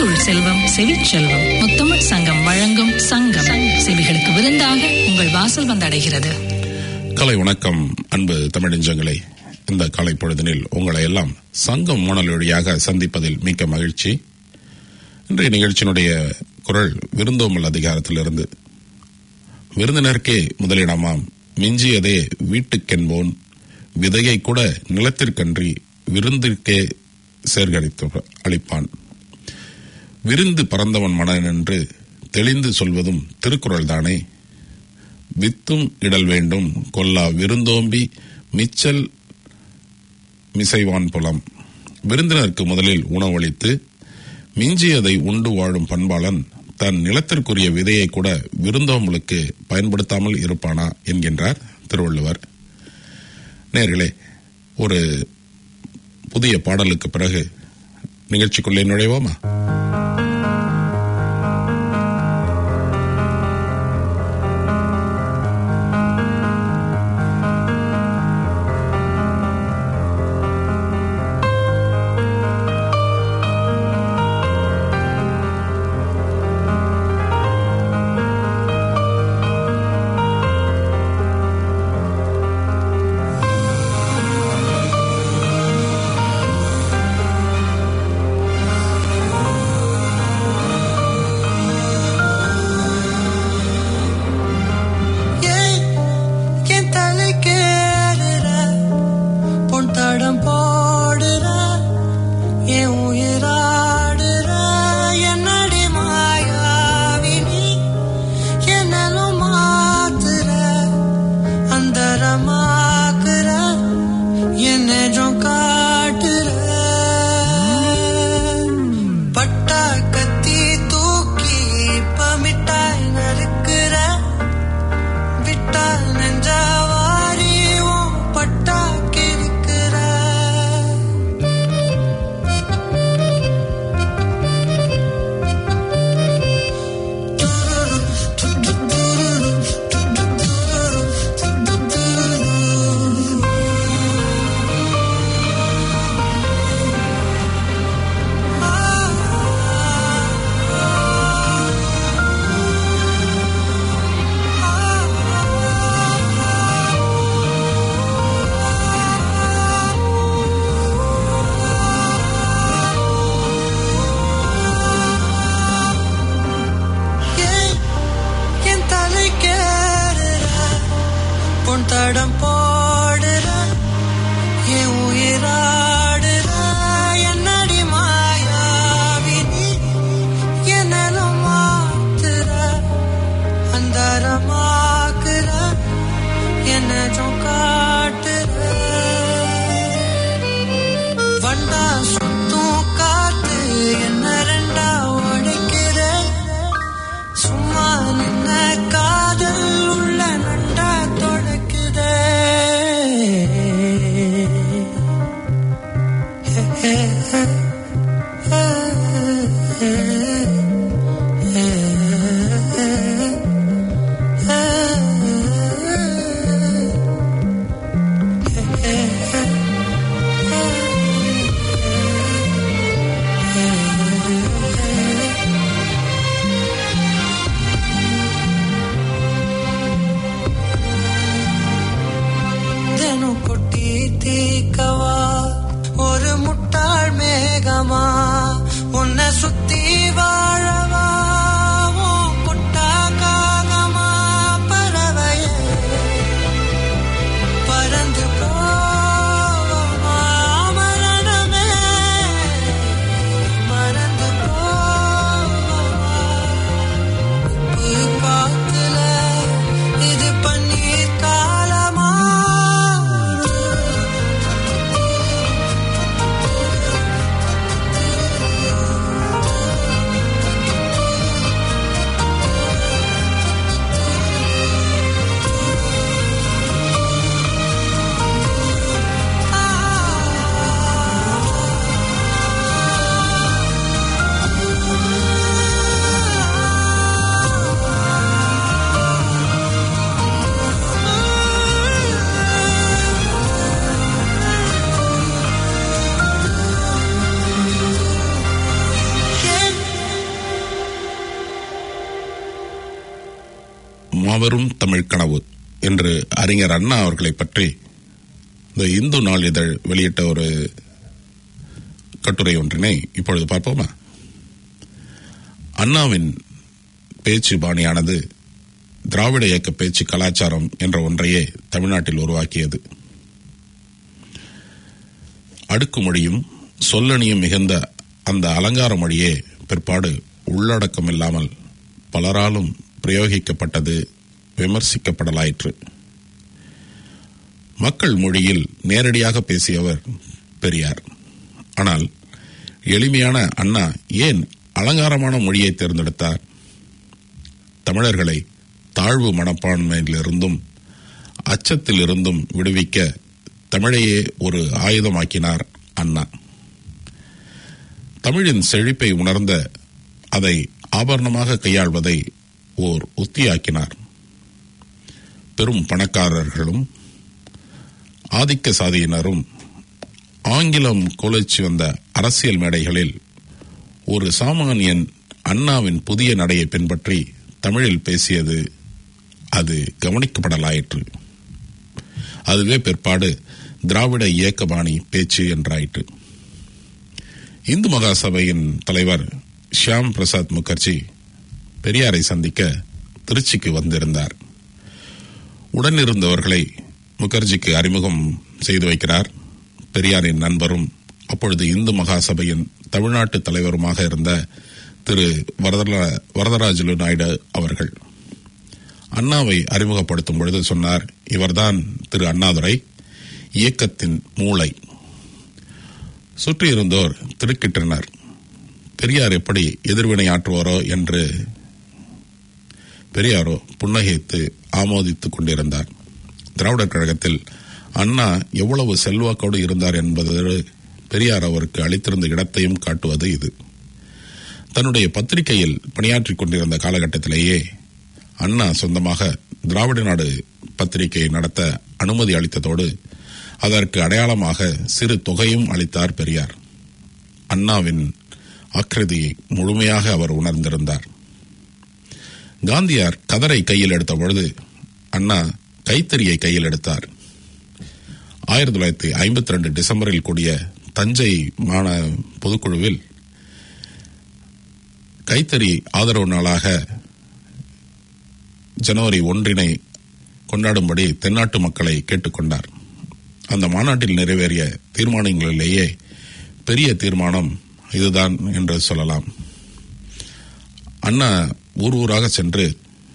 முத்துள் செல்வம் செவிச்செல்வம் முத்தமிழ் சங்கம் வழங்கும் சங்கம் செவிகளுக்கு விருந்தாக உங்கள் வாசல் வந்தடைகிறது கலை வணக்கம் அன்பு தமிழஞ்சங்களே இந்த காலை பொழுதினில் உங்களை எல்லாம் சங்கம் வானொலியாக சந்திப்பதில் மிக்க மகிழ்ச்சி இன்றைய நிகழ்ச்சியினுடைய குரல் விருந்தோமல் அதிகாரத்திலிருந்து விருந்தினருக்கே முதலிடமாம் மிஞ்சியதே வீட்டுக்கென்போன் விதையை கூட நிலத்திற்கன்றி விருந்திற்கே சேர்கடித்து அளிப்பான் விருந்து பறந்தவன் மனன் என்று தெளிந்து சொல்வதும் திருக்குறள் தானே வித்தும் இடல் வேண்டும் கொல்லா விருந்தோம்பி மிச்சல் மிசைவான் புலம் விருந்தினருக்கு முதலில் உணவளித்து மிஞ்சியதை உண்டு வாழும் பண்பாளன் தன் நிலத்திற்குரிய விதையை கூட விருந்தோம்பலுக்கு பயன்படுத்தாமல் இருப்பானா என்கின்றார் திருவள்ளுவர் நேர்களே ஒரு புதிய பாடலுக்கு பிறகு நிகழ்ச்சிக்குள்ளே நுழைவோமா ஏன் என் தலைக்கேறுற பொன் தடம் போடுற என் உயிராடுற என்னடி மாயாவினி என்னலும் மாத்துற அந்தரமாக்குற என் நெஜம் காட்டுற பட்டா கத்தி தூக்கி இப்ப மிட்டாய் நறுக்குற விட்டா நெஞ்சாவாரி உன் பட்டா கிறுக்குற ஏன் என் தலைக்கேறுற பொன் தடம் போடுற என் உயிராடுற என்னடி மாயாவினி என்னலும் மாத்துற அந்தரமாக்குற என்னஜம் காட்டுற வண்டா சுத்தும் காத்து என்ன ரெண்டா உடைக்கிற சும்மா நின்ன காதல் உள்ள நண்டா தொடக்குதே தினம் கொட்டி தீக்கவா ஒரு முட்டாள் மேகமா உன்னை சுத்தி வாழவா உன் குட்டா காகமா பறவையே பறந்து போவமா மரணமே மறந்து போவமா உப்பு காத்துல இது பன்னீர் காலமா மாபெரும் தமிழ் கனவு என்று அறிஞர் அண்ணா அவர்களை பற்றி இந்த இந்து நாளிதழ் வெளியிட்ட ஒரு கட்டுரை ஒன்றினை இப்பொழுது பார்ப்போமா அண்ணாவின் பேச்சு பாணியானது திராவிட இயக்க பேச்சு கலாச்சாரம் என்ற ஒன்றையே தமிழ்நாட்டில் உருவாக்கியது அடுக்குமொழியும் சொல்லணியும் மிகுந்த அந்த அலங்கார மொழியே பிற்பாடு உள்ளடக்கம் இல்லாமல் பலராலும் பிரயோகிக்கப்பட்டது விமர்சிக்கப்படலாயிற்று மக்கள் மொழியில் நேரடியாக பேசியவர் பெரியார் ஆனால் எளிமையான அண்ணா ஏன் அலங்காரமான மொழியை தேர்ந்தெடுத்தார் தமிழர்களை தாழ்வு மனப்பான்மையிலிருந்தும் அச்சத்திலிருந்தும் விடுவிக்க தமிழையே ஒரு ஆயுதமாக்கினார் அண்ணா தமிழின் செழிப்பை உணர்ந்த அதை ஆபரணமாக கையாள்வதை ஓர் உத்தியாக்கினார் பெரும் பணக்காரர்களும் ஆதிக்க சாதியினரும் ஆங்கிலம் கொலைச்சு வந்த அரசியல் மேடைகளில் ஒரு சாமானியன் அண்ணாவின் புதிய நடையை பின்பற்றி தமிழில் பேசியது அது கவனிக்கப்படலாயிற்று அதுவே பிற்பாடு திராவிட இயக்கபாணி பேச்சு என்றாயிற்று இந்து மகாசபையின் தலைவர் ஷியாம் பிரசாத் முகர்ஜி பெரியாரை சந்திக்க திருச்சிக்கு வந்திருந்தார் உடனிருந்தவர்களை முகர்ஜிக்கு அறிமுகம் செய்து வைக்கிறார் பெரியாரின் நண்பரும் அப்பொழுது இந்து மகாசபையின் தமிழ்நாட்டு தலைவருமாக இருந்த திரு வரதரா- வரதராஜலு நாயுடு அவர்கள் அண்ணாவை அறிமுகப்படுத்தும் பொழுது சொன்னார் இவர்தான் திரு அண்ணாதுரை இயக்கத்தின் மூளை சுற்றியிருந்தோர் திடுக்கிட்டனர் பெரியார் எப்படி எதிர்வினை ஆற்றுவாரோ என்று பெரியாரோ புன்னகைத்து ஆமோதித்துக் கொண்டிருந்தார் திராவிடர் கழகத்தில் அண்ணா எவ்வளவு செல்வாக்கோடு இருந்தார் என்பதோடு பெரியார் அவருக்கு அளித்திருந்த இடத்தையும் காட்டுவது இது தன்னுடைய பத்திரிகையில் பணியாற்றிக் கொண்டிருந்த காலகட்டத்திலேயே அண்ணா சொந்தமாக திராவிட நாடு பத்திரிகையை நடத்த அனுமதி அளித்ததோடு அதற்கு அடையாளமாக சிறு தொகையும் அளித்தார் பெரியார் அண்ணாவின் ஆக்கிரதியை முழுமையாக அவர் உணர்ந்திருந்தார் காந்தியார் கதரை கையில் எடுத்த பொழுது அண்ணா கைத்தறியை கையில் எடுத்தார் ஆயிரத்தி தொள்ளாயிரத்தி ஐம்பத்தி ரெண்டு டிசம்பரில் கூடிய தஞ்சை மாந பொதுக்குழுவில் கைத்தறி ஆதரவு நாளாக ஜனவரி ஒன்றினை கொண்டாடும்படி தென்னாட்டு மக்களை கேட்டுக்கொண்டார் அந்த மாநாட்டில் நிறைவேறிய தீர்மானங்களிலேயே பெரிய தீர்மானம் இதுதான் என்று சொல்லலாம் அண்ணா ஊர் ஊராக சென்று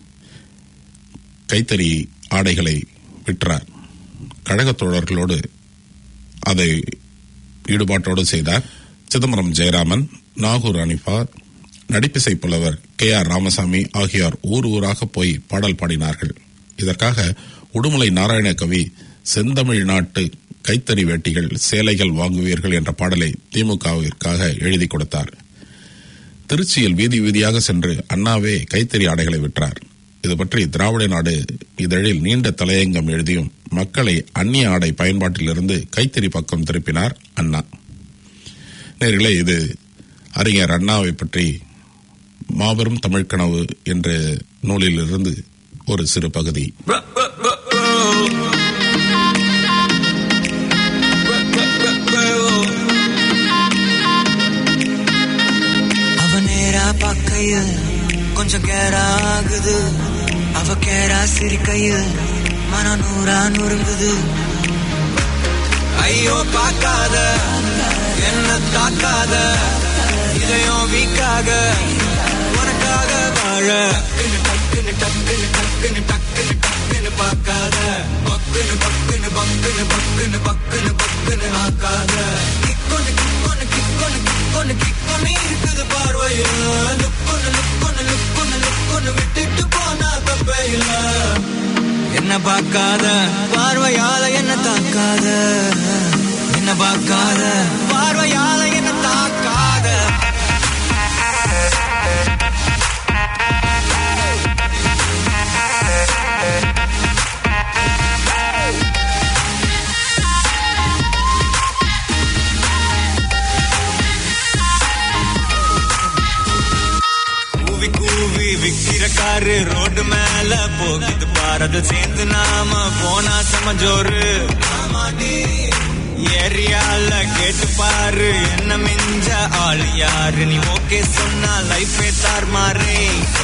கைத்தறி ஆடைகளை விற்றார் கழகத் தோழர்களோடு அதை ஈடுபாட்டோடு செய்தார் சிதம்பரம் ஜெயராமன் நாகூர் அனிஃபா நடிப்பிசை புலவர் கே ஆர் ராமசாமி ஆகியோர் ஊர் ஊராக போய் பாடல் பாடினார்கள் இதற்காக உடுமலை நாராயண கவி செந்தமிழ் நாட்டு கைத்தறி வேட்டிகள் சேலைகள் வாங்குவீர்கள் என்ற பாடலை திமுகவிற்காக எழுதி கொடுத்தார் திருச்சியில் வீதி வீதியாக சென்று அண்ணாவே கைத்தறி ஆடைகளை விற்றார் இது பற்றி திராவிட நாடு இதழில் நீண்ட தலையங்கம் எழுதியும் மக்களை அந்நிய ஆடை பயன்பாட்டிலிருந்து கைத்தறி பக்கம் திருப்பினார் அண்ணா நேர்களே இது அறிஞர் அண்ணாவை பற்றி மாபெரும் தமிழ் கனவு என்ற நூலிலிருந்து ஒரு சிறு பகுதி அவ நேரா பார்க்கையில் கொஞ்சம் கேரா ஆகுது அவ கேரா சிரிக்கையில் மன நூறா நொறுங்குது ஐயோ பார்க்காத என்ன தாக்காத இதயம் வீக்காக உனக்காக வாழ டக்குனு டக்குனு டக்குனு டக்குனு டக்குனு பார்க்காத பக்குனு பக்குனு பக்குனு பக்குனு பக்குனு பக்குனு ஆக்காத கிக்கொன்னு கிக்கொன்னு கிக்கொன்னு கிக்கொன்னு கிக்கொன்னு இருக்குது பார்வையில் லுக்கொன்னு லுக்கொன்னு லுக்கொன்னு லுக்கொன்னு விட்டுட்டு போனா தப்பே இல்ல என்ன பார்க்காத பார்வையால என்ன தாக்காத என்ன பார்க்காத பார்வையால என்ன தாக்காத கூவி கூவி விக்கிற காரு ரோடு மேல போகுது பாரத சேர்ந்து நாம போனா சமஜோரு ஏரியால கேட்டு பாரு என்ன மிஞ்ச ஆள் யாரு நீ ஓகே சொன்னா லைஃபே தார் மாறே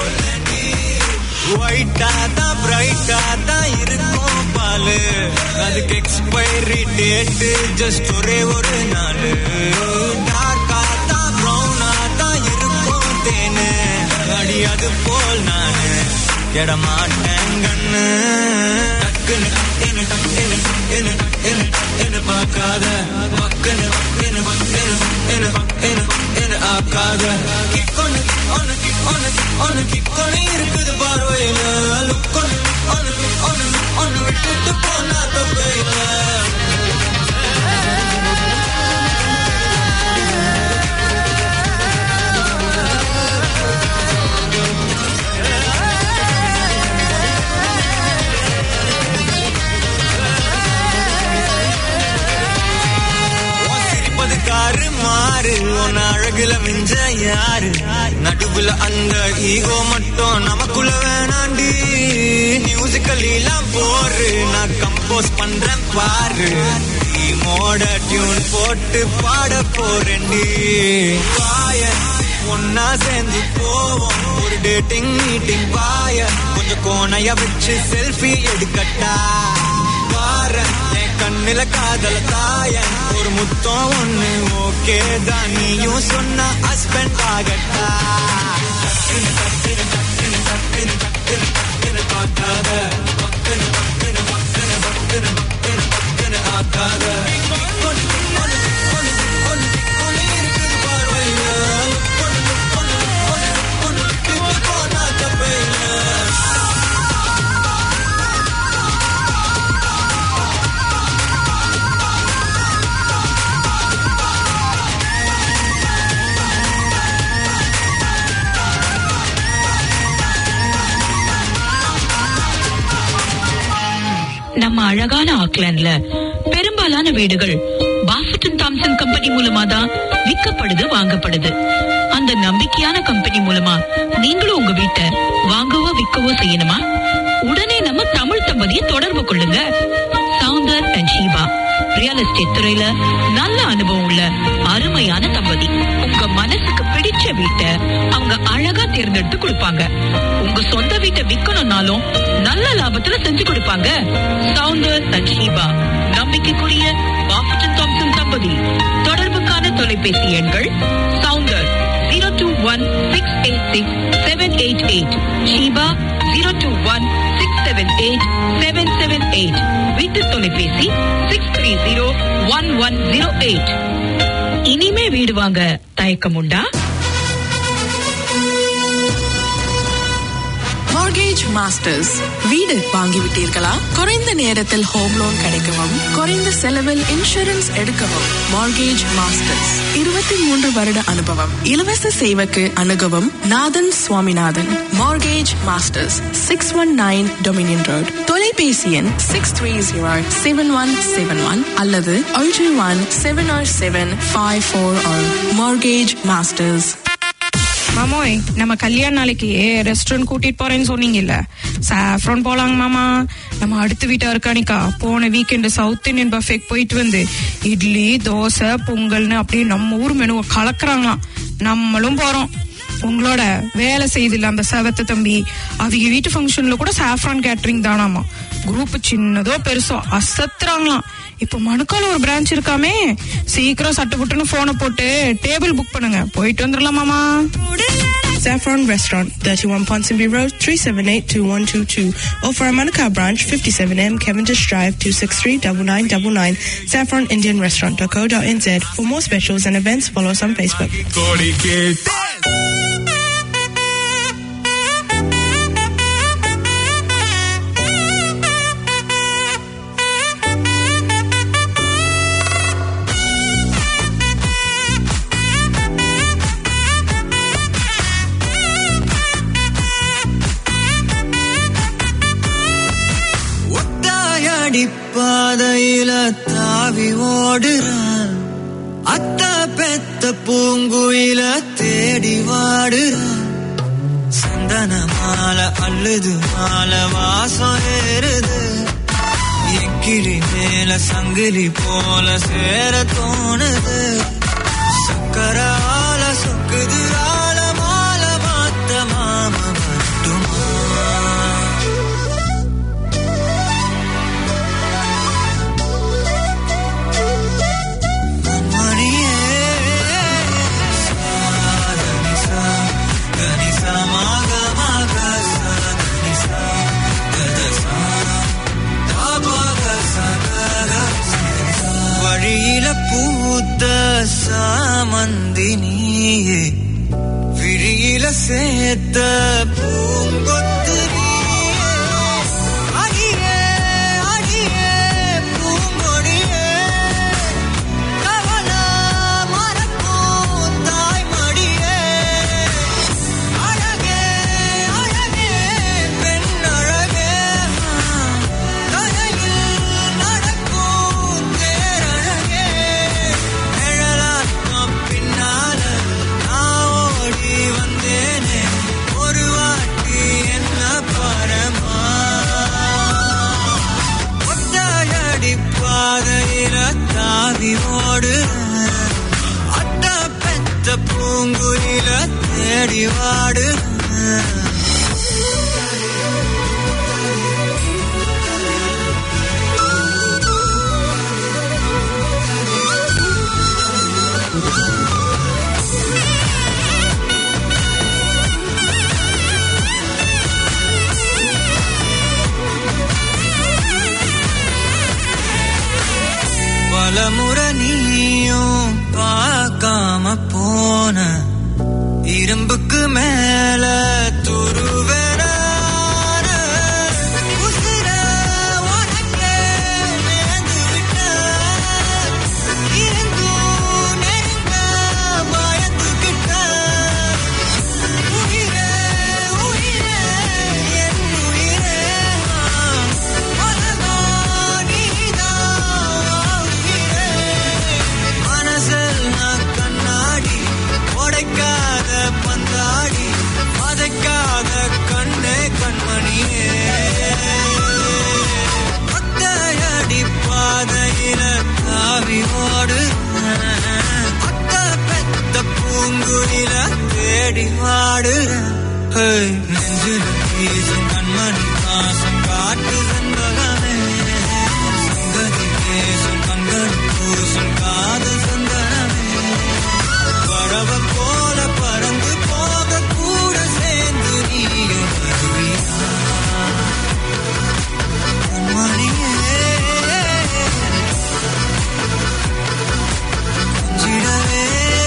ஒயிட்டா தான் பிரைட்டா தான் இருக்கும் பாலு அதுக்கு எக்ஸ்பைரி டேட் ஜஸ்ட் ஒரே ஒரு நாள் டார்க்கா தான் ப்ரௌனா தான் இருக்கும் தேனு அடி அது போல் நானு எடமாட்டேன் கண்ணு டக்குன்னு டக்குன்னு டக்குன்னு டக்குன்னு டக்குன்னு டக்குன்னு பார்க்காத பக்குன்னு பக்குன்னு பக்குன்னு பக்குன்னு பக்குன்னு பக்குன்னு ஆக்காத கிக்கொன்னு ஒன்னு ஒன்னு ஒன்னு கிக்கொன்னு இருக்குது பார்வையில லுக்கொன்னு ஒன்னு ஒன்னு ஒன்னு விட்டுட்டு போனா தப்பையில உன் சிரிப்பது காரு மாறு உன் அழகுல மிஞ்ச யாரு நடுவுல அந்த ஈகோ மட்டும் நமக்குள்ள வேணாண்டி மியூசிக்கல் எல்லாம் போரு நான் கம்போஸ் பண்றேன் பாரு மோட டியூன் போட்டு பாட போறேன்டி பாய ஒன்னா சேர்ந்து போவோம் ஒரு டேட்டிங் மீட்டிங் பாய கொஞ்சம் கோணைய வச்சு செல்ஃபி எடுக்கட்டா பார என் கண்ணுல காதல தாய ஒரு முத்தம் ஒண்ணு ஓகே தான் நீயும் சொன்ன ஹஸ்பண்ட் ஆகட்டா டக்குனு, டக்குனு, டக்குனு, டக்குனு, டக்குனு, டக்குனு பார்க்காத. பக்குனு, பக்குனு, பக்குனு, பக்குனு, பக்குனு, பக்குனு ஆக்காத. ஒண்ணு, ஒண்ணு, ஒண்ணு, ஒண்ணு, ஒண்ணு இருக்குது பார்வையில. ஒண்ணு, ஒண்ணு, ஒண்ணு, ஒண்ணு, விட்டு போனா தப்பையில. நம்ம அழகான ஆக்லாண்ட்ல பெரும்பாலான வீடுகள் பாஃபட்டன் தாம்சன் கம்பெனி மூலமா தான் விற்கப்படுது வாங்கப்படுது அந்த நம்பிக்கையான கம்பெனி மூலமா நீங்களும் உங்க வீட்டை வாங்கவோ விற்கவோ செய்யணுமா உடனே நம்ம தமிழ் தம்பதியை தொடர்பு கொள்ளுங்க Soundar and Sheeba real estate துறையில நல்ல அனுபவம் உள்ள அருமையான தம்பதி உங்க மனசுக்கு பிடிச்ச வீட்டை அவங்க அழகா தேர்ந்தெடுத்து கொடுப்பாங்க உங்க சொந்த வீட்டை விக்கணும்னாலும் நல்ல லாபத்துல செஞ்சு கொடுப்பாங்க சவுந்தர் அண்ட் ஷீபா நம்பிக்கைக்குரிய பாஃபட்டன் தாம்சன் தம்பதி தொடர்புக்கான தொலைபேசி எண்கள் Soundar zero two one six eight six seven eight eight Sheeba zero two one six seven eight seven seven eight வீட்டு தொலைபேசி six three zero one one zero eight இனிமே வீடு வாங்க தயக்கம் உண்டா மார்கேஜ் மாஸ்டர்ஸ் வீடு வாங்கிவிட்டீர்களா குறைந்த நேரத்தில் ஹோம் லோன் கிடைக்கவும் குறைந்த செலவில் இன்சூரன்ஸ் எடுக்கவும் மார்கேஜ் மாஸ்டர்ஸ் இருபத்தி மூன்று வருட அனுபவம் இலவச சேவைக்கு அணுகவும் Nathan Swaminathan mortgage masters six one nine Dominion road தொலைபேசி எண் six three zero seven one seven one அல்லது ஒன்று one seven or seven five four mortgage masters மாமோய் நம்ம கல்யாண நாளைக்கு ரெஸ்டாரண்ட் கூட்டிட்டு போறேன்னு சொன்னீங்கல்ல சாஃப்ரான் போலாங்க மாமா நம்ம அடுத்த வீட்டா இருக்கானிக்கா போன வீக்கெண்டு சவுத் இந்தியன் பஃபேக்கு போயிட்டு வந்து இட்லி தோசை பொங்கல்னு அப்படியே நம்ம ஊர் மெனுவை கலக்குறாங்களாம் நம்மளும் போறோம் உங்களோட வேலை செய்தில்ல அந்த செவத்து தம்பி அவங்க வீட்டு ஃபங்க்ஷன்ல கூட சாஃப்ரான் கேட்டரிங் தானாமா குரூப் சின்னதோ பெருசோ அசத்துறாங்களாம் இப்ப மணுக்கால ஒரு பிரான்ச் இருக்காமே சீக்கிரம் சட்டுப்புட்டுன்னு போனை போட்டு டேபிள் புக் பண்ணுங்க போயிட்டு வந்துடலாமாமா Saffron Restaurant, 31 Ponsonby Road, 378-2122. Or for our Manukau branch, 57M Cavendish Drive, 263-9999. SaffronIndianRestaurant.co.nz. For more specials and events, follow us on Facebook. ஒத்தாயடி பாதையில தாவி ஓடுறான் அத்த பெத்த பூங்குயில தேடி வாடுறான் சந்தனமா மால அள்ளுது மால வாசம் ஏறுது என் கிளி மேல சங்கிலி போல சேர தோணுது சக்கரால சொக்குது ஆல மால மாத்த மாம மட்டுமா மணியே சாதனிசா கனிசா மாக மாக சாதனிசா கதசா தாபாக சகக வழியில பூத்த சாமந்தி நீயே விழியில சேர்த்த பூங்கொத்து நீயே. அடியே அடியே பூங்கொடியே கவல மறக்கும் தாய்மடியே. அழகே, அழகே, பெண் அழகே. கரையில் நடக்கும் தேரழகே. நிழலாட்டம் பின்னால நான் ஓடி வந்தேனே. ஒரு வாட்டி என்ன பரமா ஒத்தாடி பாதையில தாவி ஓடு அத்த பெத்த பூங்குயில தேடி வாடு பலமுறை நீயும் பார்க்காம போன இரும்புக்கு மேல துருவென உசிர உனக்கே நேர்ந்து விட்ட இருந்தும் நெருங்க பயந்துகிட்ட உயிரே உயிரே என் உயிரே அழகா நீதான் உயிரே மனசெல்லாம் கண்ணாடி உடைக்காத பந்தாடி மதைக்காத கண்ணே கண்மணியே ஒத்தையடி பாதையில தாவி ஓடு அத்த பெத்த பூங்குயில தேடி வாடு ஹேய், நெஞ்சில வீசும் கண்மணி பாசம் காட்டு செண்பகமே சங்கதி பேசும் கண்கள் பூசும் காதல் சந்தனமே பறவ போல பறந்து போக கூட சேர்ந்து நீயும் வருவியா மணியே கொஞ்சிடவே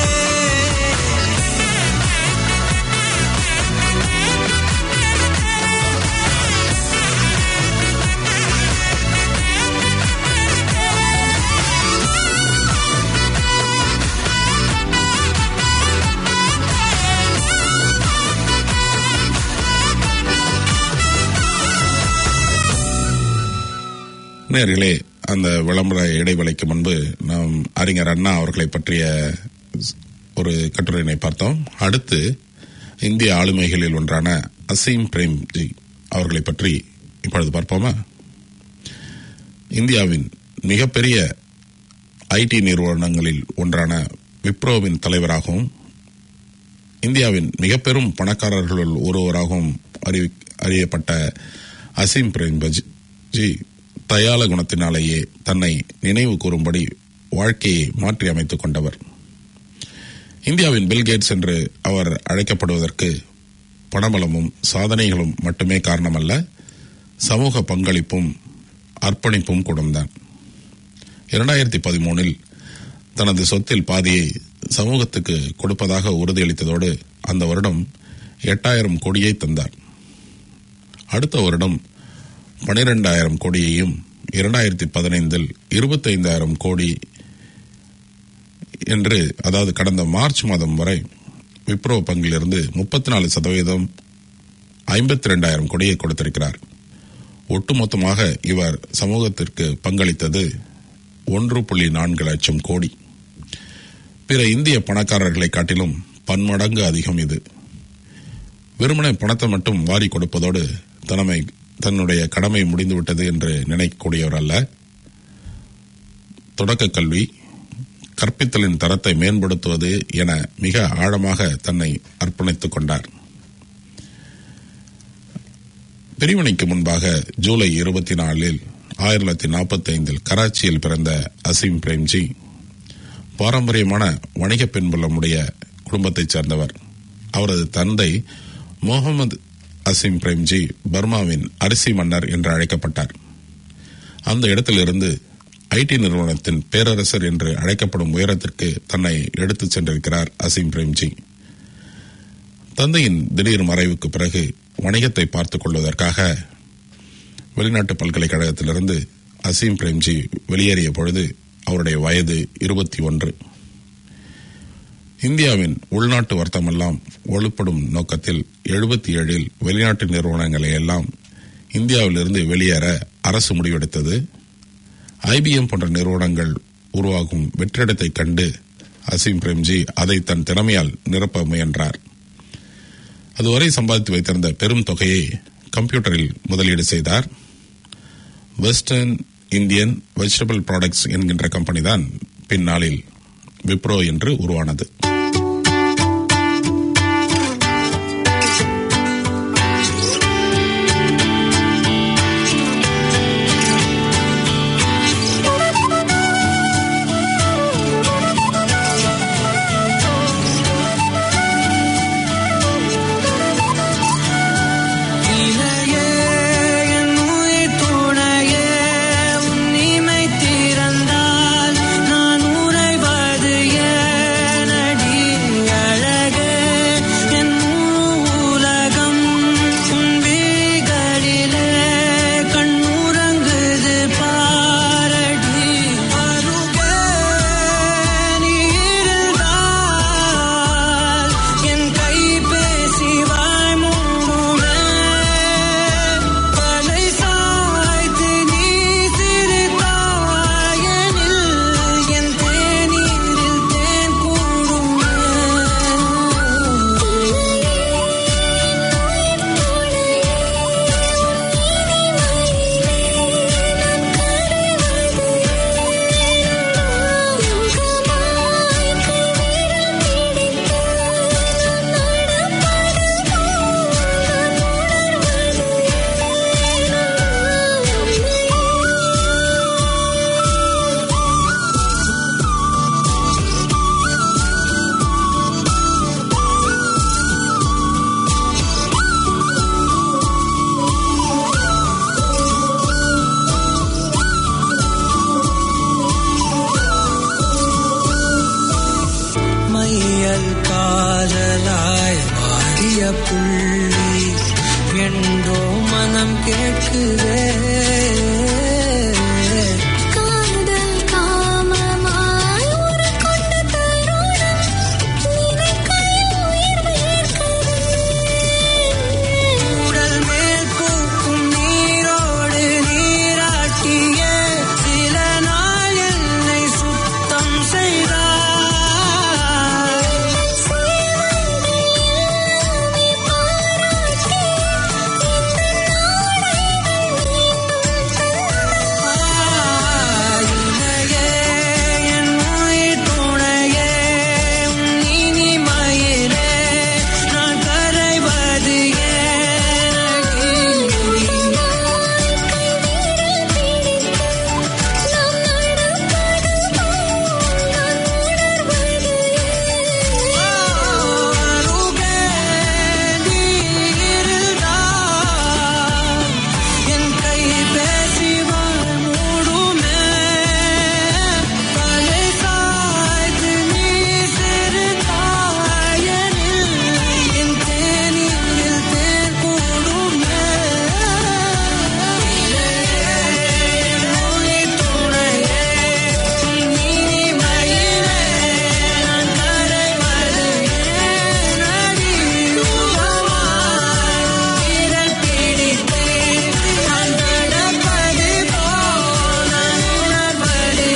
நேர்களே அந்த விளம்பர இடைவெளிக்கு முன்பு நாம் அறிஞர் அண்ணா அவர்களை பற்றிய ஒரு கட்டுரையினை பார்த்தோம் அடுத்து இந்திய ஆளுமைகளில் ஒன்றான அசீம் பிரேம்ஜி அவர்களை பற்றி இப்பொழுது பார்ப்போமா இந்தியாவின் மிகப்பெரிய ஐடி நிறுவனங்களில் ஒன்றான விப்ரோவின் தலைவராகவும் இந்தியாவின் மிக பெரும் பணக்காரர்களுள் ஒருவராகவும் அறிவி அறியப்பட்ட அசீம் பிரேம்பஜி தயால குணத்தினாலேயே தன்னை நினைவு கூறும்படி வாழ்க்கையை மாற்றி அமைத்துக் கொண்டவர் இந்தியாவின் பில்கேட்ஸ் என்று அவர் அழைக்கப்படுவதற்கு பணபலமும் சாதனைகளும் மட்டுமே காரணமல்ல சமூக பங்களிப்பும் அர்ப்பணிப்பும் கூடம்தான் இரண்டாயிரத்தி பதிமூனில் தனது சொத்தில் பாதியை சமூகத்துக்கு கொடுப்பதாக உறுதியளித்ததோடு அந்த வருடம் எட்டாயிரம் கோடியை தந்தார் அடுத்த வருடம் பனிரெண்டாயிரம் கோடியையும் இரண்டாயிரத்தி பதினைந்தில் இருபத்தைந்தாயிரம் கோடி என்று அதாவது கடந்த மார்ச் மாதம் வரை விப்ரோ பங்கிலிருந்து முப்பத்தி நாலு சதவீதம் ஐம்பத்தி ரெண்டாயிரம் கோடியை கொடுத்திருக்கிறார் ஒட்டுமொத்தமாக இவர் சமூகத்திற்கு பங்களித்தது ஒன்று புள்ளி நான்கு லட்சம் கோடி பிற இந்திய பணக்காரர்களை காட்டிலும் பன்மடங்கு அதிகம் இது வெறுமனே பணத்தை மட்டும் வாரி கொடுப்பதோடு தனமை தன்னுடைய கடமை முடிந்துவிட்டது என்று நினைக்கக்கூடியவர் அல்ல தொடக்க கல்வி கற்பித்தலின் தரத்தை மேம்படுத்துவது என மிக ஆழமாக தன்னை அர்ப்பணித்துக் கொண்டார் பிரிவினைக்கு முன்பாக ஜூலை இருபத்தி நாலில் ஆயிரத்தி தொள்ளாயிரத்தி நாற்பத்தி ஐந்தில் கராச்சியில் பிறந்த அசீம் பிரேம்ஜி பாரம்பரியமான வணிக பின்புலமுடைய குடும்பத்தைச் சேர்ந்தவர் அவரது தந்தை முகமது அசீம் பிரேம்ஜி பர்மாவின் அரிசி மன்னர் என்று அழைக்கப்பட்டார் அந்த இடத்திலிருந்து ஐடி நிறுவனத்தின் பேரரசர் என்று அழைக்கப்படும் உயரத்திற்கு தன்னை எடுத்துச் சென்றிருக்கிறார் அசீம் பிரேம்ஜி தந்தையின் திடீர் மறைவுக்கு பிறகு வணிகத்தை பார்த்துக் கொள்வதற்காக வெளிநாட்டு பல்கலைக்கழகத்திலிருந்து அசீம் பிரேம்ஜி வெளியேறிய பொழுது அவருடைய வயது இருபத்தி ஒன்று இந்தியாவின் உள்நாட்டு வர்த்தமெல்லாம் வலுப்படும் நோக்கத்தில் எழுபத்தி ஏழில் வெளிநாட்டு நிறுவனங்களை எல்லாம் இந்தியாவிலிருந்து வெளியேற அரசு முடிவெடுத்தது ஐபிஎம் போன்ற நிறுவனங்கள் உருவாகும் வெற்றிடத்தைக் கண்டு அசீம் பிரேம்ஜி அதை தன் திறமையால் நிரப்ப முயன்றார் அதுவரை சம்பாதித்து வைத்திருந்த பெரும் தொகையை கம்ப்யூட்டரில் முதலீடு செய்தார் வெஸ்டர்ன் இந்தியன் வெஜிடபிள் ப்ராடக்ட்ஸ் என்கின்ற கம்பெனி தான் பின்னாளில் விப்ரோ என்று உருவானது இளையே என் உயிர் துணையே உன்னிமை திறந்தால் நான் உறைவது ஏனடி அழகே என் உலகம் உன் விழிகளிலே கண்ணுறங்குது பாரடி அருகே நீ இருந்தால் என் கை பேசி வாய் மூடுமே தலை சாய்த்து நீ சிரித்தாயனில் என் தேநீரில் தேன் கூடுமே மையல் காதலாய் மாறிய புள்ளி என்றோ மனம் கேட்குதே காதல் காமமாய் உருக்கொண்ட தருணம் நினைக்கையில் உயிர் வேர்க்குது உடல் மேல் பூக்கும் நீரோடு நீராட்டிய சில நாள் என்னை சுத்தம் செய்தார் இணையே என் உயிர் துணையே உன் இனிமையிலே நான் கரைவது ஏனடி அருகே நீ இருந்தால் என் கை பேசி வாழ் மூடுமே தலை சாய்த்து நீ சிறுதாயனில் என் தேநீரில் தேன் கூடுமே உயிர் துணையே இனிமையிலே நான் கரைவது ஏனடி உலமாய் விரல் பிடித்து நான் நடப்பது போல் நான் உணர்வது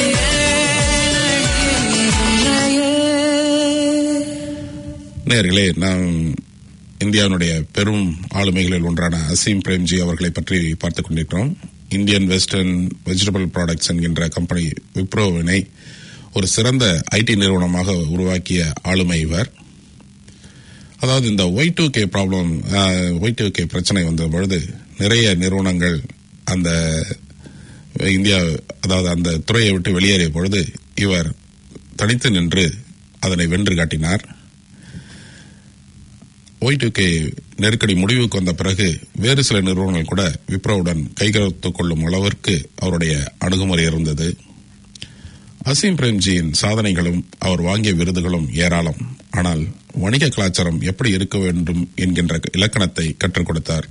ஏனடி உன்னையே நேர்களே நாம் இந்தியாவினுடைய பெரும் ஆளுமைகளில் ஒன்றான அசீம் பிரேம்ஜி அவர்களை பற்றி பார்த்துக் கொண்டிருக்கிறோம் இந்தியன் வெஸ்டர்ன் வெஜிடபிள் ப்ராடக்ட்ஸ் என்கின்ற கம்பெனி விப்ரோவினை ஒரு சிறந்த ஐடி நிறுவனமாக உருவாக்கிய ஆளுமை இவர் அதாவது இந்த Y two K problem Y two K பிரச்சனை வந்த பொழுது நிறைய நிறுவனங்கள் அந்த இந்தியா அதாவது அந்த துறையை விட்டு வெளியேறிய பொழுது இவர் தனித்து நின்று அதனை வென்று காட்டினார் ஒய் டூ கே நெருக்கடி முடிவுக்கு வந்த பிறகு வேறு சில நிறுவனங்கள் கூட விப்ரோவுடன் கைகலத்துக் கொள்ளும் அளவிற்கு அவருடைய அணுகுமுறை இருந்தது அசீம் பிரேம்ஜியின் சாதனைகளும் அவர் வாங்கிய விருதுகளும் ஏராளம் ஆனால் வணிக கலாச்சாரம் எப்படி இருக்க வேண்டும் என்கின்ற இலக்கணத்தை கற்றுக் கொடுத்தார்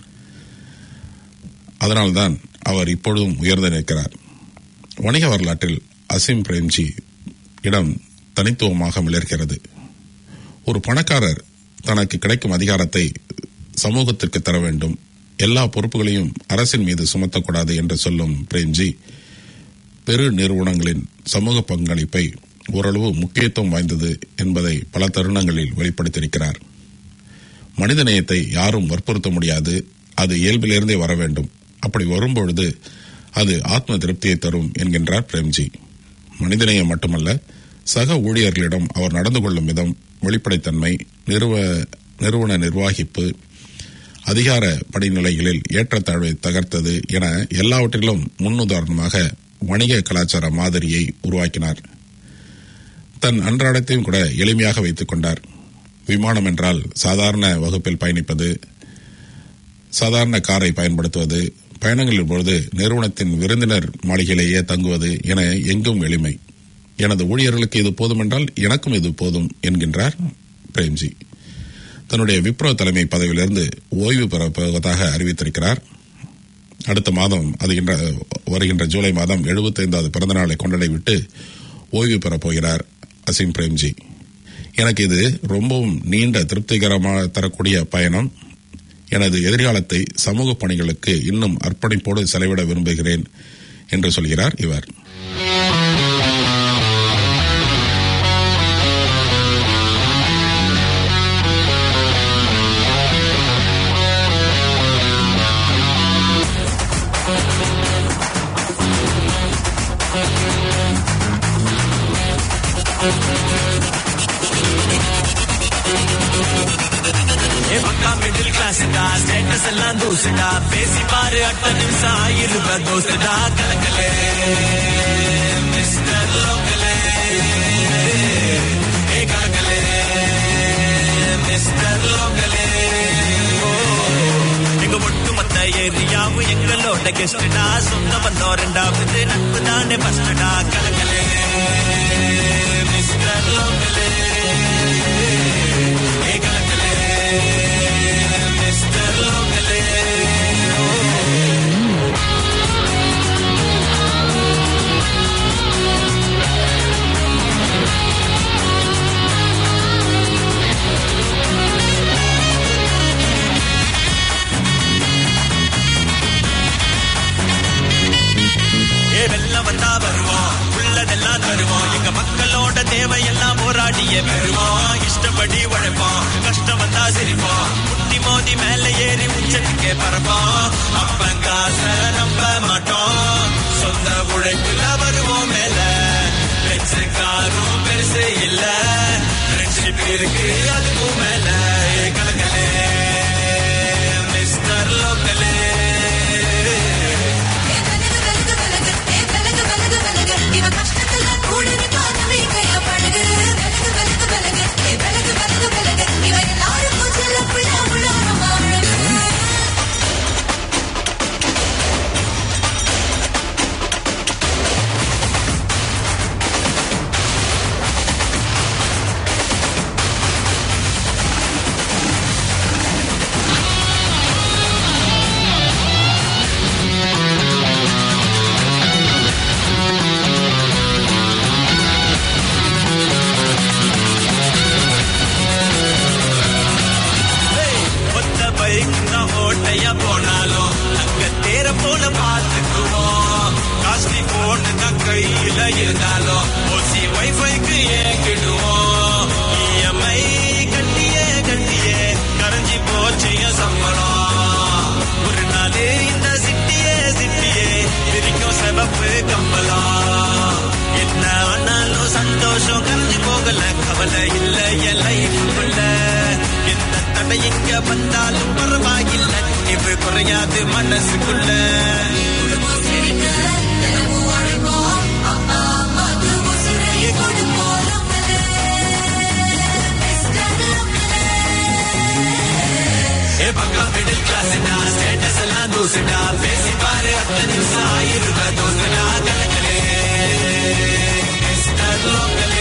அதனால்தான் அவர் இப்பொழுதும் உயர்ந்து நிற்கிறார் வணிக வரலாற்றில் அசீம் பிரேம்ஜி இடம் தனித்துவமாக மிளர்கிறது ஒரு பணக்காரர் தனக்கு கிடைக்கும் அதிகாரத்தை சமூகத்திற்கு தர வேண்டும் எல்லா பொறுப்புகளையும் அரசின் மீது சுமத்தக்கூடாது என்று சொல்லும் பிரேம்ஜி பெரு நிறுவனங்களின் சமூக பங்களிப்பை ஓரளவு முக்கியத்துவம் வாய்ந்தது என்பதை பல தருணங்களில் வெளிப்படுத்தியிருக்கிறார் மனிதநேயத்தை யாரும் வற்புறுத்த முடியாது அது இயல்பிலிருந்தே வர வேண்டும் அப்படி வரும்பொழுது அது ஆத்ம திருப்தியை தரும் என்கின்றார் பிரேம்ஜி மனிதநேயம் மட்டுமல்ல சக ஊழியர்களிடம் அவர் நடந்து கொள்ளும் விதம் வெளிப்படைத்தன்மை நிறுவ நிறுவன நிர்வாகிப்பு அதிகார படிநிலைகளில் ஏற்றத்தாழ்வை தகர்த்தது என எல்லாவற்றிலும் முன்னுதாரணமாக வணிக கலாச்சார மாதிரியை உருவாக்கினார் தன் அன்றாடத்தையும் கூட எளிமையாக வைத்துக் கொண்டார் விமானம் என்றால் சாதாரண வகுப்பில் பயணிப்பது சாதாரண காரை பயன்படுத்துவது பயணங்களின் பொழுது நிறுவனத்தின் விருந்தினர் மாளிகையிலேயே தங்குவது என எங்கும் எளிமை எனது ஊழியர்களுக்கு இது போதும் என்றால் எனக்கும் இது போதும் என்கின்றார் பிரேம்ஜி தன்னுடைய விப்ரோ தலைமை பதவியிலிருந்து ஓய்வு பெறப் போவதாக அறிவித்திருக்கிறார் அடுத்த மாதம் அது வருகின்ற ஜூலை மாதம் எழுபத்தைந்தாவது பிறந்த நாளை கொண்டாடிவிட்டு ஓய்வு பெறப் போகிறார் அசீம் பிரேம்ஜி எனக்கு இது ரொம்பவும் நீண்ட திருப்திகரமாக தரக்கூடிய பயணம் எனது எதிர்காலத்தை சமூக பணிகளுக்கு இன்னும் அர்ப்பணிப்போடு செலவிட விரும்புகிறேன் என்று சொல்கிறார் இவர் ஏ பக்கா மிடில் கிளாஸ்டா ஸ்டேட்டஸ் எல்லாம் தூசுடா பேசி பாரு அட்ட நிமிஷம் ஆயிருப்ப தோஸ்டா கலக்கலே மிஸ்டர் லோக்கலே ஏ கலக்கலே மிஸ்டர் லோக்கலே ஓ, எங்க ஒட்டுமொத்த ஏரியாவும் எங்களோட கெஸ்டடா சொந்த வந்தோம் ரெண்டாவது நட்பு தானே ஃபஸ்டடா கலக்கலே மிஸ்டர் லோக்கலே ஏ கலக்கலே மிஸ்டர் லோக்கலே ஏ வெள்ளம் வந்தா வருவோம் உள்ளதெல்லாம் தருவோம் எங்க மக்களோட தேவையெல்லாம் போராடியே பெறுவோம் இஷ்டப்படி உழைப்போம் கஷ்டம் வந்தா சிரிப்போம் முட்டி மோதி மேல ஏறி உச்சத்துக்கே பறப்போம் அப்பங்காச நம்ப மாட்டோம் சொந்த உழைப்புல வருவோம் மேல பெருசு காரும் பெருசு இல்ல ஃப்ரெண்ட்ஷிப் இருக்கு அதுக்கும் மேல ஏ கலக்கலே மிஸ்டர் லோக்கலே ஒத்த பைக் தான் ஓட்டையா போனாலும் அங்க தேர போல பார்த்துக்குவோம் காஸ்ட்லி போன் தான் கையில இருந்தாலும் ஓசி வைஃபைக்கு ஏங்கிடுவோம் இஎம்ஐ கட்டியே கட்டியே கரண்ட் சந்தோஷம் கரைஞ்சு போகல கவலை இல்ல என் லைஃபுக்குள்ள எந்த தடை இங்க வந்தாலும் பரவாயில்ல இவு குறையாது மனசுக்குள்ள ஏ பக்கா மிடில் கிளாஸ்டா ஸ்டேட்டஸ் எல்லாம் தூசுடா பேசி பாரு அத்தனை நிமிஷம் ஆயிருக்க தோசுடா கலக்கலே மிஸ்டர் லோக்கலே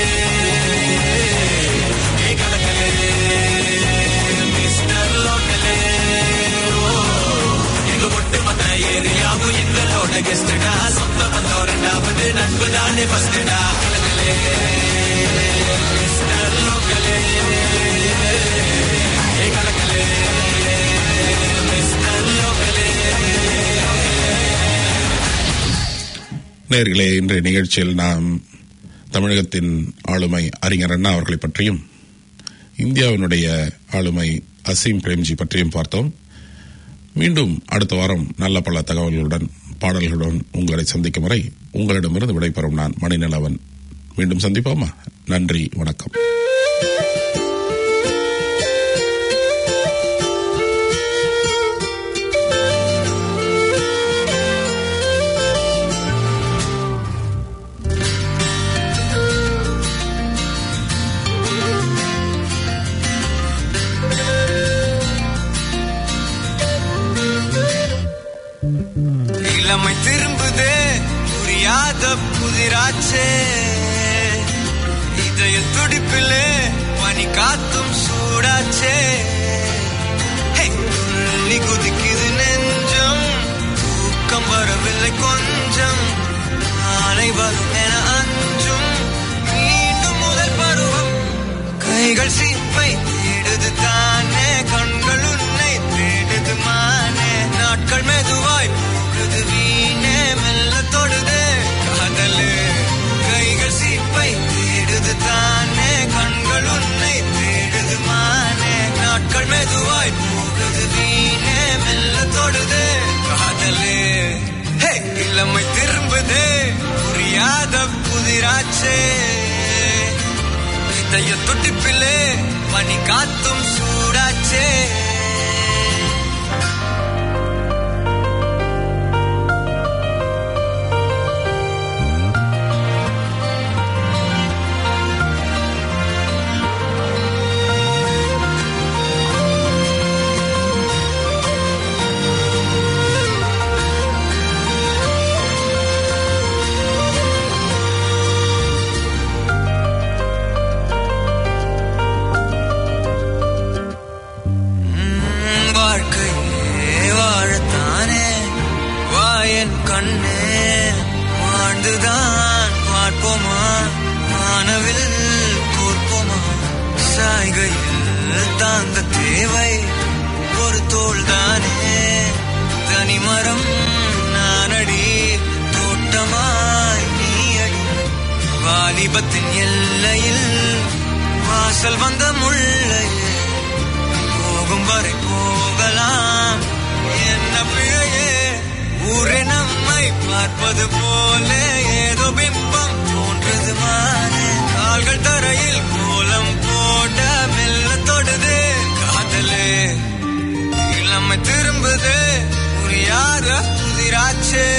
ஏ கலக்கலே மிஸ்டர் லோக்கலே ஓ, எங்க ஒட்டு மொத்த ஏரியாவும் எங்களோட கெஸ்டடா சொந்த வந்தோம் ரெண்டாவது நட்பு தானே ஃபர்ஸ்டடா கலக்கலே மிஸ்டர் லோக்கலே ஏ கலக்கலே மிஸ்டர் லோக்கலே நேர்களே இன்றைய நிகழ்ச்சியில் நாம் தமிழகத்தின் ஆளுமை அறிஞர் அண்ணா அவர்களை பற்றியும் இந்தியாவினுடைய ஆளுமை அசீம் பிரேம்ஜி பற்றியும் பார்த்தோம் மீண்டும் அடுத்த வாரம் நல்ல பல தகவல்களுடன் பாடல்களுடன் உங்களை சந்திக்கும் வரை உங்களிடமிருந்து விடைபெறும் நான் மணிநலவன் மீண்டும் சந்திப்போமா நன்றி வணக்கம் இளமை திரும்புதே புரியாத புதிராச்சே இதய துடிப்பிலே பனி காத்தும் சூடாச்சே ஹே, துள்ளி குதிக்குது நெஞ்சம் தூக்கம் வரவில்லை கொஞ்சம் நாளை வரும் என அஞ்சும் மீண்டும் முதல் பருவம் கைகள் சீப்பை தேடுது தானே கண்கள் உன்னை தேடுது மானே நாட்கள் மெதுவாய் போகுது வீணே மெல்ல தொடுதே காதலே கைகள் சீப்பை தேடுது தானே கண்கள் உன்னை தேடுது மானே நாட்கள் மெதுவாய் போகுது வீணே மெல்ல தொடுதே காதலே ஹே இளமை திரும்புதே புரியாத புதிராச்சே இதய துடிப்பிலே பனி காத்தும் சூடாச்சே உம், வாழ்க்கையே வாழத்தானே வாயன் கண்ணே வாழ்ந்துதான் பார்ப்போமா மானவில் கோர்ப்போமா சாய்கையில் தாங்க தேவை ஒரு தோள் தானே தனிமரம் நானடி தோட்டமாய் நீ அடி வாலிபத்தின் எல்லையில் வாசல் வந்த முள்ளையே போகும் வரை போகலாம் என்ன பிழையே ஊரே நம்மை பார்ப்பது போல ஏதோ பிம்பம் தோன்றது மானே கால்கள் தரையில் கோலம் போட மெல்ல தொடுது காதலே இளமை திரும்புது புரியாத புதிராச்சே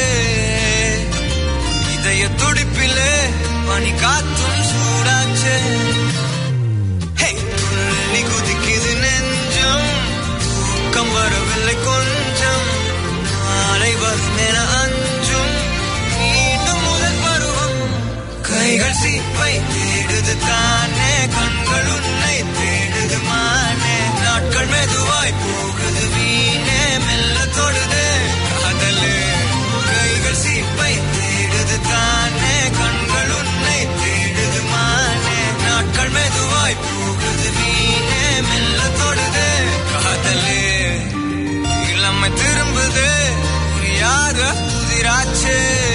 இதய துடிப்பிலே பனி காத்தும் சூடாச்சே ஹே, துள்ளி குதிக்குது நெஞ்சம் தூக்கம் வரவில்லை கொஞ்சம் நாளை வரும் என அஞ்சும் மீண்டும் முதல் பருவம் கைகள் சீப்பை தேடுது தானே கண்கள் உன்னை தேடுது மானே நாட்கள் மெதுவாய் போகுது வீணே மெல்ல தொடுது காதலே கைகள் சீப்பை தேடுது தானே கண்கள் உன்னை தேடுது மானே நாட்கள் மெதுவாய் போகுது வீணே மெல்ல தொடுது காதலே இளமை திரும்புது புரியாத புதிராச்சே